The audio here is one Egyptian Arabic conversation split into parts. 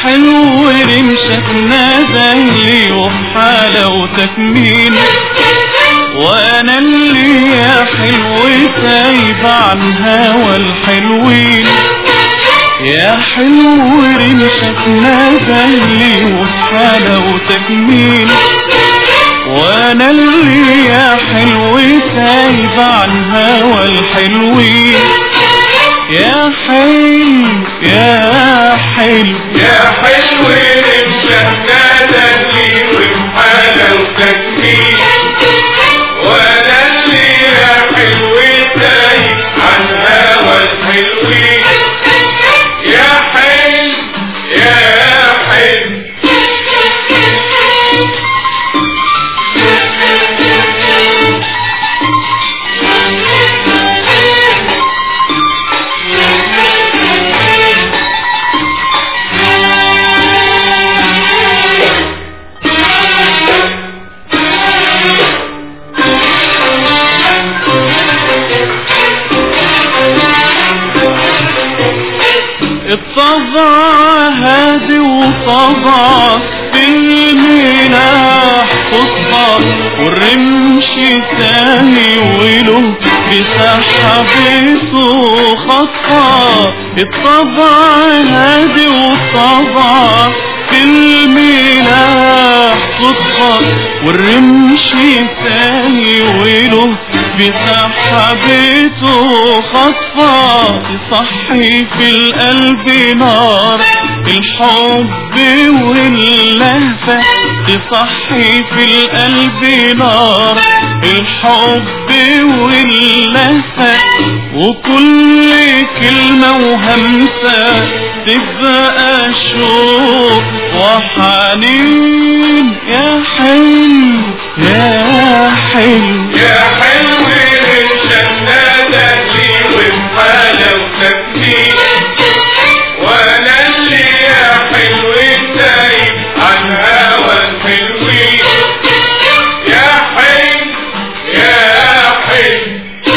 حلو رمشك نادلي وبحالة وتكميل وانا اللي يا حلو تايب عن هوى الحلوين يا حلو رمشك نادلي وبحالة وتكميل وانا اللي يا حلو تايب عن هوى الحلوين يا حلو يا حلو يا حلو مشهدة لي ومحالة وتكميل وانا اللي يا حلو تايه عن هوى الحلوين يا حلو يا حلو الطبع هادي وطبع في الملاح خطة والرمش تاني وله بسحبته خطة الطبع هادي وطبع في الملاح خطة والرمش تاني وله بسحبته خطفة تصحي في القلب نار الحب واللهفة تصحي في القلب نار الحب واللهفة وكل كلمة وهمسة تبقى شوق وحنين يا حلو يا حلو يا حلو مشهدة لي ومحالة وتكميل وانا اللي يا حلو تايه عن هوى الحلوين يا حلو يا حلو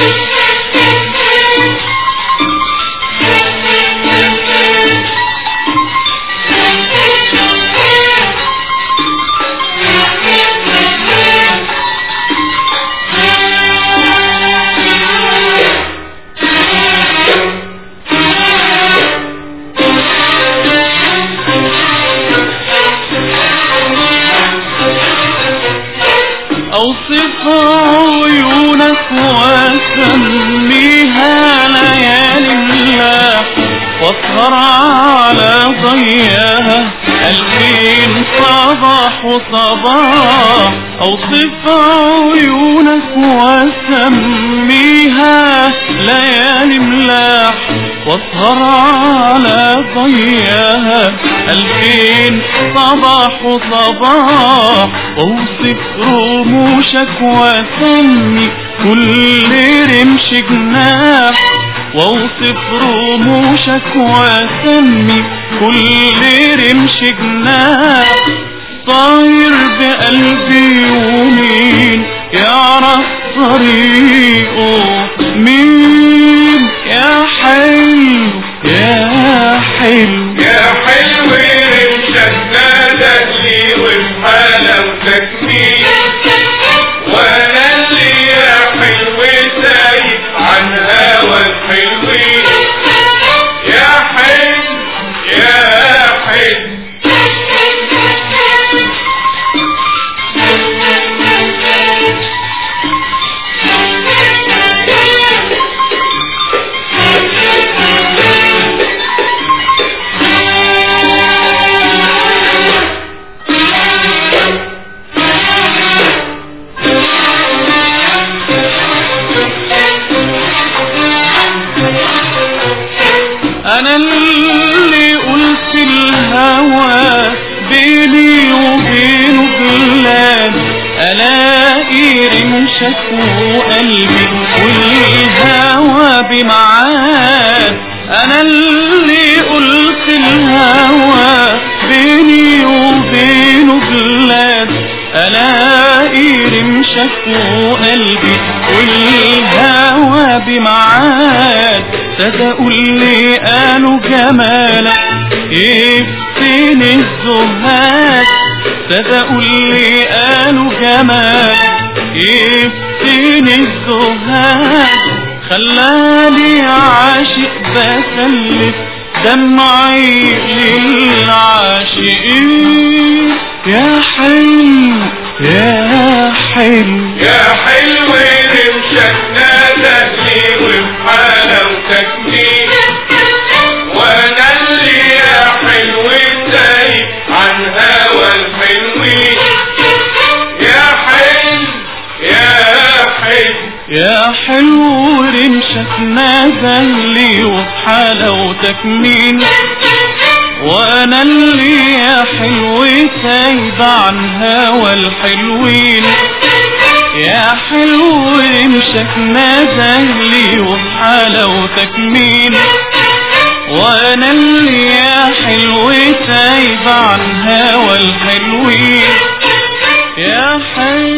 أوصف عيونك وأسميها ليالي الله واسهر على ضياها ألفين صباح وصباح أوصف عيونك وأسميها ليالي ملاح واسهر على ضياها ألفين صباح وصباح أوصف رموشك وأسمي كل رمش جناح واوصف رموشك واسمي كل رمش جناح طاير بقلبي ومين يعرف طريقه مين يا حلو يا حلو يا حلو مشهدة لي ومحالة وتكميل وانا اللي يا حلو تايه عن هوى الحلوين يا حلو يا حلو انا اللي قلت الهوى بيني وبينه بلاد الاقي رمشك وقلبي والهوى بمعاد انا اللي قلت الهوى بيني وبينه بلاد الاقي رمشك وقلبي والهوى بمعاد صدقوا اللي قالوا جمالك ايه فين الزهاد صدقوا اللي قالوا جمال يفتين الزهاد خلاني عاشق بسلف دمعي للعاشقين يا حلو يا حلو يا حلو رمشك نادتني وبحلاوتك مين وانا اللي يا حلو تايه عن هوى الحلوين يا حلو يا حلو يا حلو رمشك نزل لي وبحلاوتك مين وانا اللي يا حلو سايب عن هوى الحلوين يا حلو رمشك نزل لي وبحلاوتك مين وانا اللي يا حلو سايب عن هوى الحلوين يا حلو